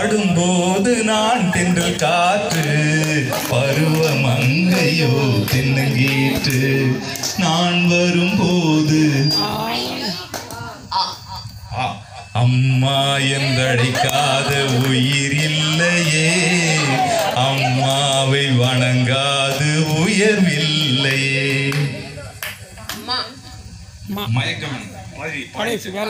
பாடும்போது நான் தென்றல் காற்று பருவ மங்கையோ தென்னங்கீற்று நான் வரும்போது ஆ, அம்மா என்றழைக்காத உயிர் இல்லையே அம்மாவை வணங்காது உயர்வில்லையே மயக்கம் கடைசி வேற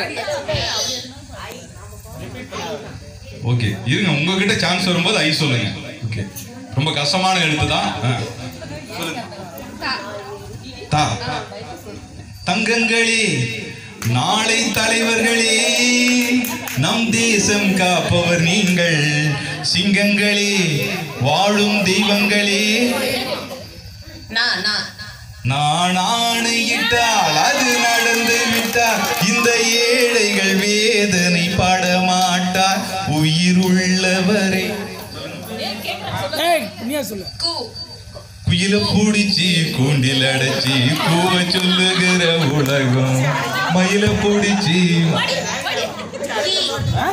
ஓகே இருங்க உங்ககிட்ட சான்ஸ் வரும்போது ஐ சொல்லுங்க ஓகே ரொம்ப கஷ்டமான எழுத்து தான் ஆ. சொல்லுங்க. தா தங்கங்களே நாளை தலைவர்களே நம் தேசம் காப்பவர் நீங்கள் சிங்கங்களே வாழும் தெய்வங்களே நான் நான் நான் ஆணையிட்டால் அது நடந்து விட்டால் இந்த ஏழைகள் வேதனை படமாட்டார் உயிர் உள்ளவரை ஏய் நீயே சொல்லு கூ குயில பூடிச்சு கூண்டில் அடைச்சி கூவ சொல்லுகிற உலகம் மயில பூடிச்சு படி படி கீ ஆ?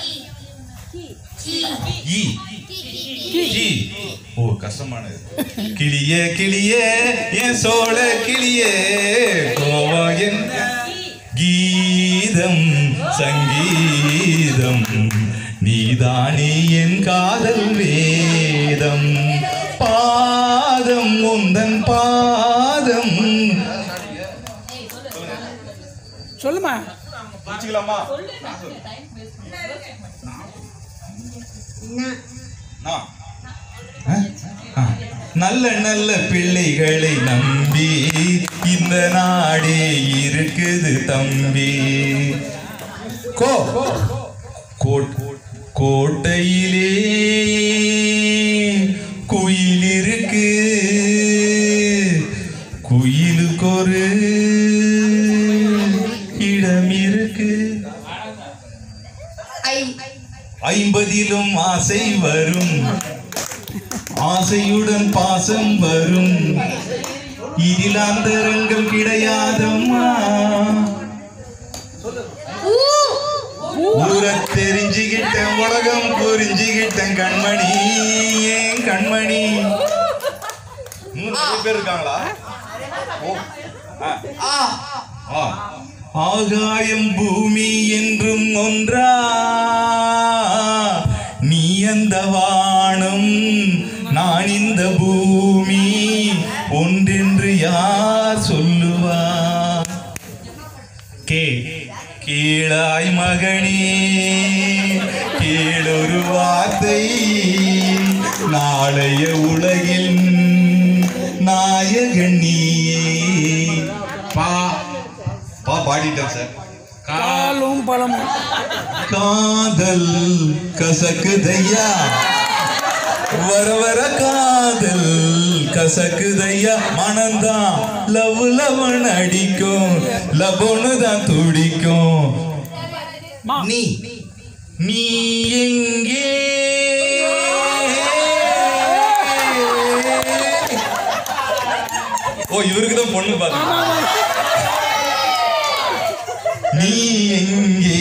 கீ ஈ ஈ. ஓ கஷ்டமானது கிளியே கிளியே என் சோழ கிளியே கோவம் என்ன கீதம் சங்கீதம் நீதானே என் காதல் வேதம் பாதம் உந்தன் பாதம் சொல்லுமா புரிச்சுக்கலாமா நல்ல நல்ல பிள்ளைகளை நம்பி இந்த நாடே இருக்குது தம்பி கோ கோட்- கோட்டையிலே குயில் இருக்கு குயிலுக்கு ஒரு இடம் இருக்கு ஐ ஐம்பதிலும் ஆசை வரும் ஆசையுடன் பாசம் வரும் இதில் அந்தரங்கம் கிடையாதம்மா ஊ ஊர தெரிஞ்சுக்கிட்டேன் உலகம் புரிஞ்சுக்கிட்டேன் கண்மணி ஏன் கண்மணி இன்னும் நிறைய பேர் இருக்காங்களா ஓ ஆ. ஆ ஆ. ஆகாயம் பூமி என்றும் ஒன்றா நீ அந்த வானம் நான் இந்த பூமி ஒன்றென்று யார் சொல்லுவா கே கீழாய் மகனே கீழொரு வார்த்தை நாளைய உலகில் நாயகன் நீயே பா பா பாடிட்டேன் சார் காலும் பழமும் காதல் கசக்குதையா வர வர காதல் கசக்குதையா மனந்தான் லவ் லவன் அடிக்கும் லவ்னு தான் துடிக்கும் மா நீ நீ எங்கே ஓ இவருக்கு தான் பொண்ணு பாத்து நீ எங்கே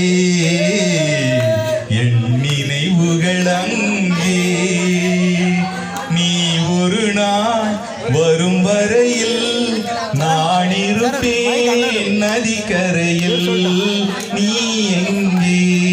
என் நினைவுகள் அங்கே நீ ஒரு நாள் வரும் வரையில் நான் இருப்பேன் நதிக்கரையில் நீ எங்கே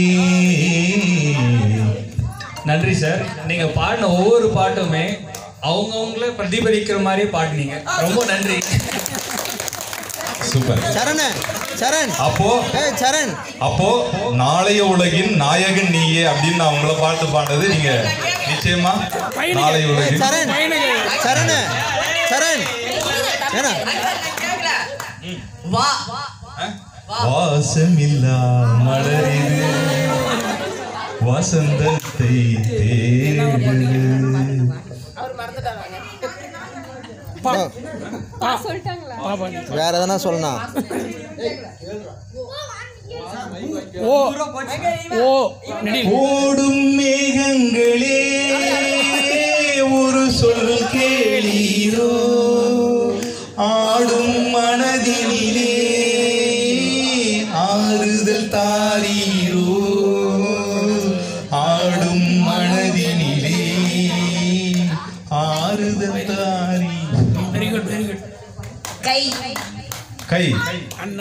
நன்றி சார் நீங்க பாடின ஒவ்வொரு பாட்டுமே அவங்கவுங்களே பிரதிபலிக்கிற மாதிரி பாடினீங்க ரொம்ப நன்றி சூப்பர் சரண சரண் அப்போ ஏய் சரண் அப்போ நாளைய உலகின் நாயகன் நீயே அப்படின்னு நான் உங்களை பாட்டு பாடுறது நீங்க நிச்சயமா நாளைய ஏய் உலகின் சரண் சரண சரண் ஏன்னா வா வாசமில்லா மலரிது வசந்தத்தை தேடுது பா ஓ, பா பாப்பா நீ. வேற எதனா சொல்லணும் ஓ ஓ நெடி ஓடும் மேகங்களே ஒரு சொல் கேளீரோ ஆடும் மனதினிலே ஆறுதல் தாரீரோ ஆடும்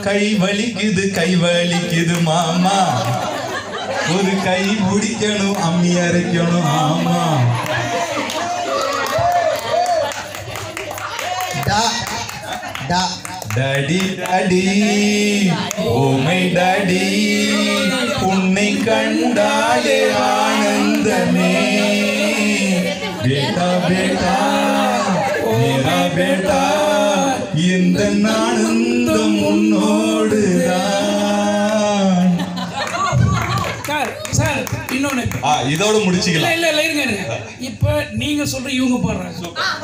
கை வலிக்குது கை வலிக்குது மாமா ஒரு கை பிடிக்கணும் அம்மி அரைக்கணும் ஆமா டா டா டாடி டாடி ஓமை டாடி உன்னை கண்டாலே ஆனந்தமே பேட்டா பேட்டா மேரா பேட்டா இந்த ஆனந்தம் உன்னோடுதான் சார் சார் இன்னொன்று ஆ இதோட இல்லை முடிச்சுக்கலாம் இல்லை இல்லை இருங்க இருங்க இப்போ நீங்கள் சொல்கிற இவங்க பாடுறாங்க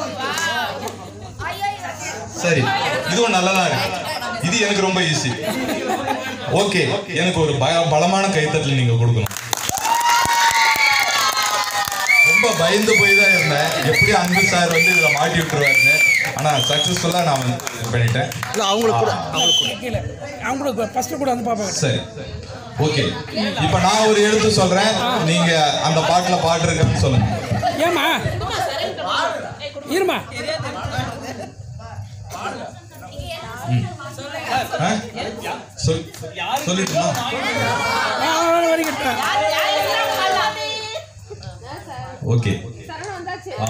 சரி இதுவும் நல்லதா இருக்கு இது எனக்கு ரொம்ப ஈஸி ஓகே எனக்கு ஒரு பய பலமான கைத்தட்டல் நீங்க கொடுக்கணும் ரொம்ப பயந்து போய் தான் இருந்தேன் எப்படி அன்பு சார் வந்து இதுல மாட்டி விட்டுருவாருன்னு ஆனா சக்சஸ்ஃபுல்லா நான் வந்து இது பண்ணிட்டேன் இல்லை அவங்களுக்கு கூட அவங்களுக்கு கூட கீழே அவங்களுக்கு ஃபஸ்ட்டு கூட வந்து பார்ப்பாங்க சரி ஓகே இப்போ நான் ஒரு எழுத்து சொல்றேன் நீங்க அந்த பாட்டுல பாட்டு இருக்குன்னு சொல்லுங்க ஏம்மா இருமா ஆ? சொல் சொல்லிட்டுமா வரைக்கும் ஓகே ஆ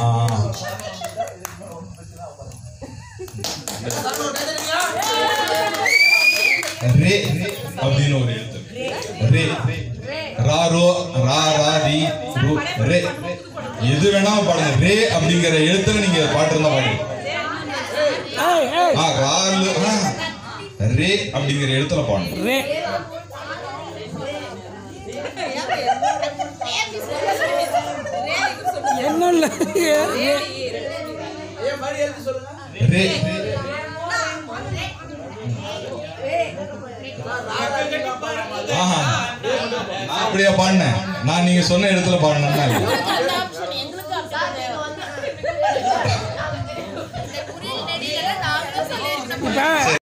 ரே அப்படின்னு ஒரு எழுத்து ரே ரா ரோ ரா ரா ரி ரு ரே எது வேணாலும் பாடுங்க ரே அப்படிங்கிற எழுத்துல நீங்க பாட்டு இருந்தா பாடுங்க ஏய் ஏய் ஆ ரா லு- ஆ. ரே அப்படிங்கிற எழுத்துல பாடணும் ரே என்ன இல்லை ரே ஆஹா நான் அப்படியா பாடினேன் நான் நீங்க சொன்ன இடத்துல பாடினேன்னா இப்போ